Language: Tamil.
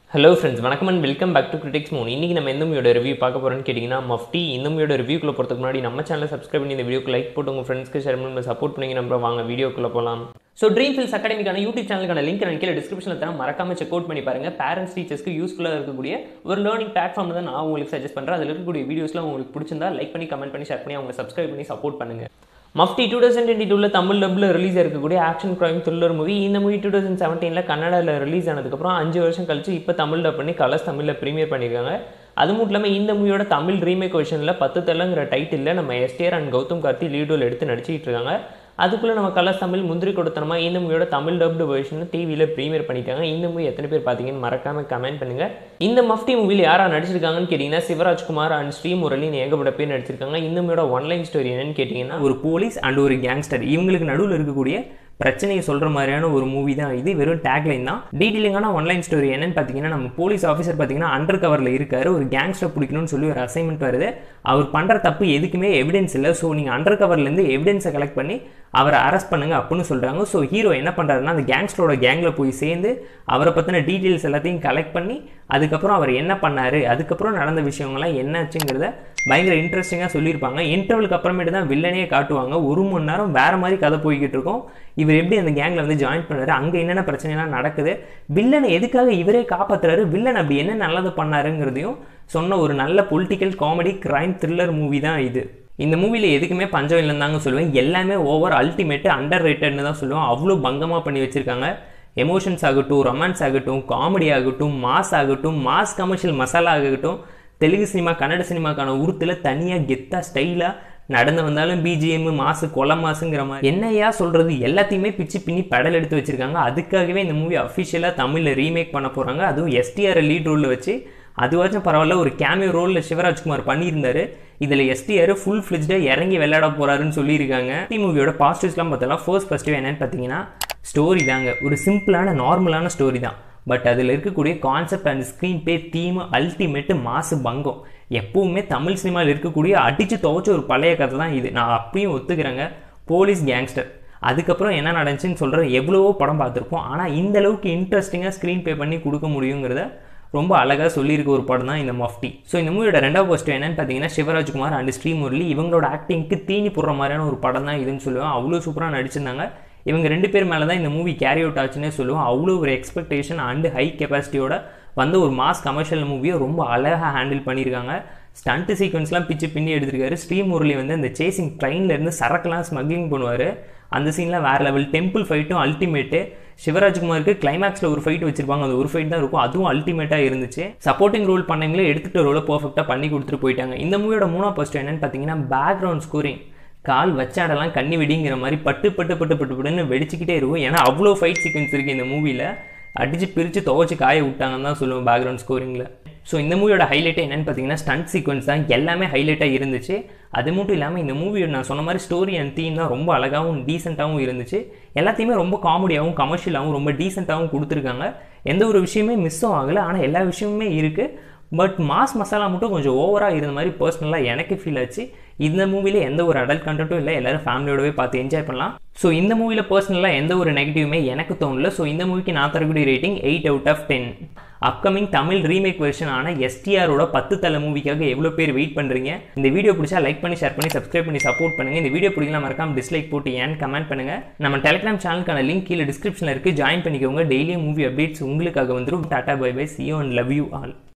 ஹலோ ஃப்ரெண்ட்ஸ் வணக்கம் and welcome back to critics moon இன்றைக்கி நம்ம எந்த மூவியோட ரிவ்யூ பார்க்க போகிறோம்னு கேட்டிங்கன்னா மஃப்டி இந்த மூவியோட ரிவ்யூக்குள்ள போகிறதுக்கு முன்னாடி நம்ம சேனலை சப்ஸ்கிரைப் பண்ணி இந்த வீடியோக்கு லைக் போட்டு உங்கள் ஃப்ரெண்ட்ஸ்க்கு ஷேர் பண்ணி சப்போர்ட் பண்ணி நம்ம வாங்க வீடியோக்குள்ளே போகலாம் ஸோ ட்ரீம் ஃபில்ஸ் அகாடமிக்கான யூடியூப் சேனலுக்கான லிங்க் நான் கீழே டிஸ்கிரிப்ஷனில் தரேன் மறக்காம செக் அவுட் பண்ணி பாருங்க பேரண்ட்ஸ் டீச்சர்ஸ்க்கு யூஸ்ஃபுல்லாக இருக்கக்கூடிய ஒரு லேர்னிங் பிளாட்ஃபார்ம் தான் நான் உங்களுக்கு சஜஸ்ட் பண்ணுறேன் அதில் இருக்கக்கூடிய வீடியோஸ்லாம் உங்களுக்கு பிடிச்சிருந்தா லைக் பண்ணி கமெண்ட் பண்ணி ஷேர் பண்ணி அவங்க சப்ஸ்கிரைப் பண்ணி சப்போர்ட் பண்ணுங்க மஃப்டி டூ தௌசண்ட் டுவெண்ட்டி டூவில் தமிழ் டப்பில் ரிலீஸ் இருக்கக்கூடிய ஆக்ஷன் கிரைம் த்ரில்லர் மூவி இந்த மூவி டூ தௌசண்ட் செவன்டீனில் கன்னடாவில் ரிலீஸ் ஆனதுக்கப்புறம் அஞ்சு வருஷம் கழிச்சு இப்போ தமிழ் டப் பண்ணி கலர்ஸ் தமிழில் ப்ரீமியர் பண்ணியிருக்காங்க அது மட்டும் இல்லாமல் இந்த மூவியோட தமிழ் ரீமேக் வெர்ஷனில் பத்து தலங்கிற டைட்டிலில் நம்ம எஸ்டிஆர் அண்ட் கௌதம் கார்த்தி லீடோல் எடுத்து நடிச்சிட்டு இருக்காங்க அதுக்குள்ளே நம்ம கலர்ஸ் தமிழ் முந்திரி கொடுத்தனமா இந்த மூவியோட தமிழ் டப்டு வெர்ஷன் டிவியில் ப்ரீமியர் பண்ணிட்டாங்க இந்த மூவி எத்தனை பேர் பார்த்தீங்கன்னு மறக்காம கமெண்ட் பண்ணுங்க இந்த மஃப்டி மூவியில் யாரா நடிச்சிருக்காங்கன்னு கேட்டிங்கன்னா சிவராஜ்குமார் அண்ட் ஸ்ரீமுரளின்னு ஏகப்பட்ட பேர் நடிச்சிருக்காங்க இந்த மூவியோட ஒன்லைன் ஸ்டோரி என்னன்னு கேட்டிங்கன்னா ஒரு போலீஸ் அண்ட் ஒரு கேங்ஸ்டர் இவங்களுக்கு நடுவில் இருக்கக்கூடிய பிரச்சனையை சொல்கிற மாதிரியான ஒரு மூவி தான் இது வெறும் டேக்லைன் தான் டீட்டெயிலிங்கான ஒன்லைன் ஸ்டோரி என்னன்னு பார்த்தீங்கன்னா நம்ம போலீஸ் ஆஃபீஸர் பார்த்தீங்கன்னா அண்டர் கவரில் இருக்காரு ஒரு கேங்ஸ்டர் பிடிக்கணும்னு சொல்லி ஒரு அசைன்மெண்ட் வருது அவர் பண்ணுற தப்பு எதுக்குமே எவிடன்ஸ் இல்லை ஸோ நீங்கள் அண்டர் கவர்லேருந்து எவிடன்ஸை கலெக்ட் பண்ணி அவரை அரெஸ்ட் பண்ணுங்க அப்படின்னு சொல்கிறாங்க ஸோ ஹீரோ என்ன பண்ணுறாருன்னா அந்த கேங்ஸ்டரோட கேங்கில் போய் சேர்ந்து அவரை பற்றின டீட்டெயில்ஸ் எல்லாத்தையும் கலெக்ட் பண்ணி அதுக்கப்புறம் அவர் என்ன பண்ணார் அதுக்கப்புறம் நடந்த விஷயங்கள்லாம் என்னாச்சுங்கிறத பயங்கர இன்ட்ரெஸ்டிங்காக சொல்லியிருப்பாங்க இன்டர்வலுக்கு அப்புறமேட்டு தான் வில்லனையே காட்டுவாங்க ஒரு மணி நேரம் வேறு மாதிரி கதை போய்கிட்டு இருக்கும் இவர் எப்படி அந்த கேங்கில் வந்து ஜாயின் பண்ணாரு அங்கே என்னென்ன பிரச்சனைலாம் நடக்குது வில்லனை எதுக்காக இவரே காப்பாற்றுறாரு வில்லன் அப்படி என்ன நல்லது பண்ணாருங்கிறதையும் சொன்ன ஒரு நல்ல political comedy crime thriller movie தான் இது இந்த மூவியில் எதுக்குமே பஞ்சம் இல்லைன்னு தாங்க சொல்லுவேன் எல்லாமே ஓவர் அல்டிமேட்டு அண்டர் ரேட்டட்னு தான் சொல்லுவேன் அவ்வளோ பங்கமாக பண்ணி வச்சுருக்காங்க எமோஷன்ஸ் ஆகட்டும் ரொமான்ஸ் ஆகட்டும் காமெடி ஆகட்டும் மாஸ் ஆகட்டும் மாஸ் கமர்ஷியல் மசாலா ஆகட்டும் தெலுங்கு சினிமா கன்னட சினிமாக்கான உருத்தில் தனியாக கெத்தாக ஸ்டைலாக நடந்து வந்தாலும் பிஜிஎம் மாசு கொலை மாசுங்கிற மாதிரி என்னையா சொல்கிறது எல்லாத்தையுமே பிச்சு பின்னி பெடல் எடுத்து வச்சுருக்காங்க அதுக்காகவே இந்த மூவி அஃபிஷியலாக தமிழில் ரீமேக் பண்ண போகிறாங்க அதுவும் எஸ்டிஆர் லீட் ரோலில் வச்சு அதுவாச்சும் பரவாயில்ல ஒரு கேமியோ ரோலில் சிவராஜ்குமார் பண்ணியிருந்தாரு இதில் எஸ்டிஆர் ஃபுல் ஃப்ளிஜ்டாக இறங்கி விளையாட போகிறாருன்னு சொல்லியிருக்காங்க டி மூவியோட பாசிட்டிவ்ஸ்லாம் பார்த்தலாம் ஃபர்ஸ்ட் ஃபஸ்ட்டு என்னன்னு பார்த்தீங்கன்னா ஸ்டோரி தாங்க ஒரு சிம்பிளான நார்மலான ஸ்டோரி தான் பட் அதில் இருக்கக்கூடிய concept and screenplay theme ultimate mass பங்கம் எப்பவுமே தமிழ் சினிமாவில் இருக்கக்கூடிய அடித்து துவச்ச ஒரு பழைய கதை தான் இது நான் அப்பயும் ஒத்துக்கிறேங்க போலீஸ் கேங்ஸ்டர் அதுக்கப்புறம் என்ன நடந்துச்சுன்னு சொல்கிற எவ்வளவோ படம் பார்த்துருப்போம் ஆனால் இந்த அளவுக்கு இன்ட்ரெஸ்டிங்காக ஸ்க்ரீன் பே பண்ணி கொடுக்க முடியுங்கிறத ரொம்ப அழகாக சொல்லியிருக்க ஒரு படம் தான் இந்த மஃப்டி ஸோ இந்த மூவியோட ரெண்டாவது போஸ்ட் என்னன்னு பார்த்தீங்கன்னா சிவராஜ்குமார் அண்ட் ஸ்ரீமுரளி இவங்களோட ஆக்டிங்க்கு தீனி போடுற மாதிரியான ஒரு படம் தான் இதுன்னு சொல்லுவேன் அவ்வளோ சூப்பராக நடிச்சிருந்தாங்க இவங்க ரெண்டு பேர் மேலே தான் இந்த மூவி கேரி அவுட் ஆச்சுன்னே சொல்லுவோம் அவ்வளோ ஒரு எக்ஸ்பெக்டேஷன் அண்டு ஹை கெப்பாசிட்டியோட வந்து ஒரு மாஸ் கமர்ஷியல் மூவியை ரொம்ப அழகாக ஹேண்டில் பண்ணியிருக்காங்க ஸ்டண்ட் சீக்வன்ஸ்லாம் பிச்சு பின்னி எடுத்திருக்காரு ஸ்ரீமுரளி வந்து அந்த சேசிங் ட்ரெயின்லேருந்து சரக்குலாம் ஸ்மக்லிங் பண்ணுவார் அந்த சீன்லாம் வேறு லெவல் டெம்பிள் ஃபைட்டும் அல்டிமேட்டு சிவராஜ்குமாருக்கு கிளைமேக்ஸில் ஒரு ஃபைட் வச்சிருப்பாங்க அந்த ஒரு ஃபைட் தான் இருக்கும் அதுவும் அல்டிமேட்டாக இருந்துச்சு சப்போர்ட்டிங் ரோல் பண்ணவங்களே எடுத்துகிட்ட ரோலை பர்ஃபெக்டாக பண்ணி கொடுத்துட்டு போயிட்டாங்க இந்த மூவியோட மூணாவது ஃபஸ்ட் என்னன்னு பார்த்தீங்கன்னா பேக்ரவுண்ட் ஸ்கோரிங் கால் வச்சாடலாம் கண்ணி வெடிங்கிற மாதிரி பட்டு பட்டு பட்டு பட்டு பட்டுன்னு வெடிச்சிக்கிட்டே இருக்கும் ஏன்னா அவ்வளோ ஃபைட் சீக்வன்ஸ் இருக்குது இந்த மூவியில் அடித்து பிரித்து துவச்சி காய விட்டாங்கன்னு தான் சொல்லுவேன் பேக்ரவுண்ட் ஸ்கோரிங்கில் ஸோ இந்த மூவியோட ஹைலைட்டே என்னென்னு பார்த்தீங்கன்னா ஸ்டண்ட் சீக்வன்ஸ் தான் எல்லாமே ஹைலைட்டாக இருந்துச்சு அது மட்டும் இல்லாமல் இந்த மூவியோட நான் சொன்ன மாதிரி ஸ்டோரி அண்ட் தீம் தான் ரொம்ப அழகாகவும் டீசெண்டாகவும் இருந்துச்சு எல்லாத்தையுமே ரொம்ப காமெடியாகவும் கமர்ஷியலாகவும் ரொம்ப டீசெண்டாகவும் கொடுத்துருக்காங்க எந்த ஒரு விஷயமே மிஸ்ஸும் ஆகலை ஆனால் எல்லா விஷயமுமே இருக்குது பட் மாஸ் மசாலா மட்டும் கொஞ்சம் ஓவராக இருந்த மாதிரி பர்சனலாக எனக்கு ஃபீல் ஆச்சு இந்த மூவியில் எந்த ஒரு அடல்ட் கண்டென்ட்டும் இல்லை எல்லாரும் ஃபேமிலியோடவே பார்த்து என்ஜாய் பண்ணலாம் ஸோ இந்த மூவியில் பர்சனலாக எந்த ஒரு நெகட்டிவுமே எனக்கு தோணல ஸோ இந்த மூவிக்கு நான் தரக்கூடிய rating eight out of ten upcoming Tamil remake version ஆன எஸ்டிஆரோட பத்து தலை மூவிக்காக எவ்வளோ பேர் வெயிட் பண்ணுறீங்க இந்த வீடியோ பிடிச்சா லைக் பண்ணி ஷேர் பண்ணி சப்ஸ்கிரைப் பண்ணி சப்போர்ட் பண்ணுங்கள் இந்த வீடியோ பிடிக்கலாம் மறக்காம டிஸ்லைக் போட்டு ஏன் கமெண்ட் பண்ணுங்கள் நம்ம டெலிகிராம் சேனலுக்கான லிங்க் கீழே டிஸ்கிரிப்ஷனில் இருக்குது ஜாயின் பண்ணிக்கோங்க டெய்லியும் மூவி அப்டேட்ஸ் உங்களுக்காக வந்துடும் tata bye bye see and love you all